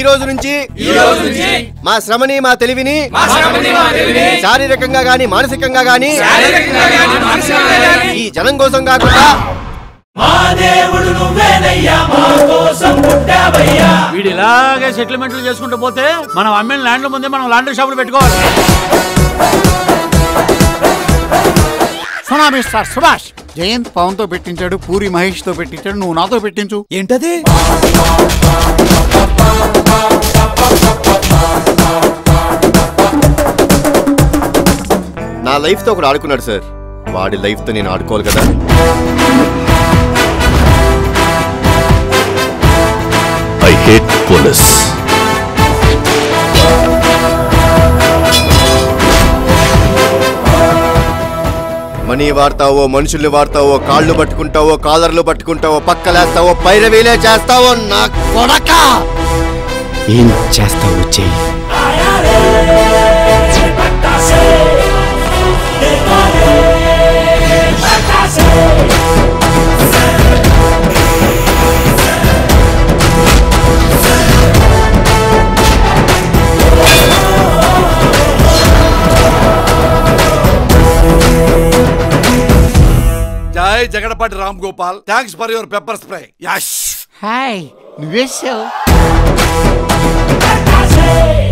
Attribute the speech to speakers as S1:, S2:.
S1: రోజు నుంచి మా శ్రమని మా తెలివిని శారీరకంగా గాని మానసికంగా గాని ఈ జనం కోసం కాకుండా
S2: వీడు ఇలాగే సెటిల్మెంట్లు చేసుకుంటూ పోతే మనం అమ్మిన ల్యాండ్ల ముందే మనం లాండ్రీ షాపులు పెట్టుకోవాలి
S3: సునా మిస్టర్ సుభాష్ జయంత్ పవన్ తో పెట్టించాడు పూరి మహేష్ తో పెట్టించాడు నువ్వు నాతో పెట్టించు
S4: ఏంటది
S1: నా లైఫ్ తో ఒకడు ఆడుకున్నాడు సార్ వాడి లైఫ్ తో నేను ఆడుకోవాలి కదా
S5: ఐ హేట్ పోలీస్
S1: మనీ వాడతావో మనుషుల్ని వాడతావో కాళ్ళు పట్టుకుంటావో కాలర్లు పట్టుకుంటావో పక్కలేస్తావో పైరవీలే చేస్తావో నా కొడక
S5: ఏం చేస్తావు చెయ్యి
S6: జై Jagadapati Ram Gopal thanks for your pepper spray Yash
S3: hi నువ్వేసావు